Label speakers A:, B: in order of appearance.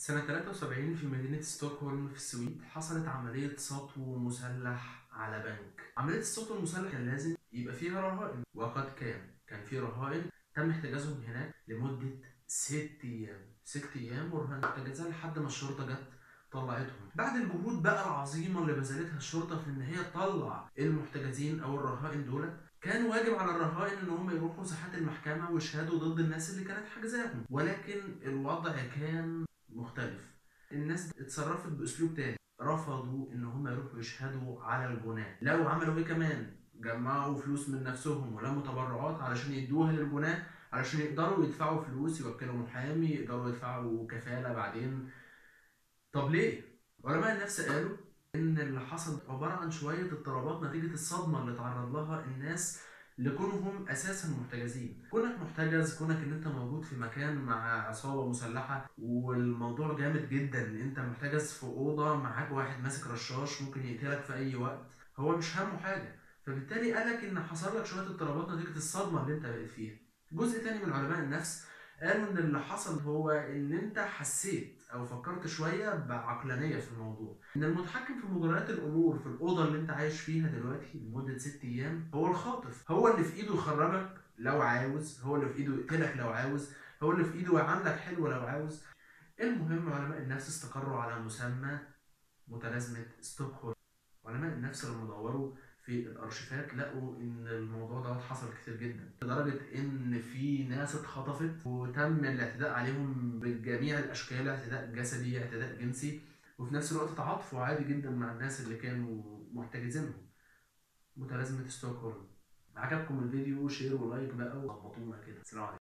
A: سنة 73 في مدينة ستوكهولم في السويد حصلت عملية سطو مسلح على بنك عملية السطو المسلح كان لازم يبقى فيها رهائن وقد كان كان في رهائن تم احتجازهم هناك لمدة ست أيام ست أيام ورهائن احتجزها لحد ما الشرطة جت طلعتهم بعد الجهود بقى العظيمة اللي بذلتها الشرطة في إن هي تطلع المحتجزين أو الرهائن دول كان واجب على الرهائن ان هم يروحوا ساحات المحكمة ويشهدوا ضد الناس اللي كانت حاجزاهم ولكن الوضع كان مختلف الناس اتصرفت باسلوب تاني رفضوا ان هم يروحوا يشهدوا على الجناه لو عملوا ايه كمان جمعوا فلوس من نفسهم ولموا تبرعات علشان يدوها للجناه علشان يقدروا يدفعوا فلوس يوكلوا محامي يقدروا يدفعوا كفالة بعدين طب ليه؟ علماء النفس قالوا ان اللي حصل عبارة عن شوية اضطرابات نتيجة الصدمة اللي تعرض لها الناس لكونهم اساسا محتجزين كونك محتجز كونك ان انت موجود في مكان مع عصابه مسلحه والموضوع جامد جدا ان انت محتجز في اوضه معاك واحد ماسك رشاش ممكن يقتلك في اي وقت هو مش همه حاجه فبالتالي قالك ان حصل لك شويه اضطرابات نتيجه الصدمه اللي انت بقيت فيها جزء تاني من علماء النفس قالوا ان اللي حصل هو ان انت حسيت او فكرت شويه بعقلانيه في الموضوع ان المتحكم في مجريات الامور في الاوضه اللي انت عايش فيها دلوقتي لمده ست ايام هو الخاطف هو اللي في ايده يخرجك لو عاوز هو اللي في ايده يقتلك لو عاوز هو اللي في ايده يعاملك حلو لو عاوز المهم علماء النفس استقروا على مسمى متلازمه ستوكهولم علماء النفس لما دوروا في الارشيفات لقوا ان الموضوع دوت حصل كتير جدا لدرجه ان في ناس اتخطفت وتم الاعتداء عليهم بجميع الاشكال اعتداء جسدي اعتداء جنسي وفي نفس الوقت تعاطفوا عادي جدا مع الناس اللي كانوا محتجزينهم متلازمه ستوكهولم عجبكم الفيديو شير ولايك بقى وظبطونا كده سلام عليكم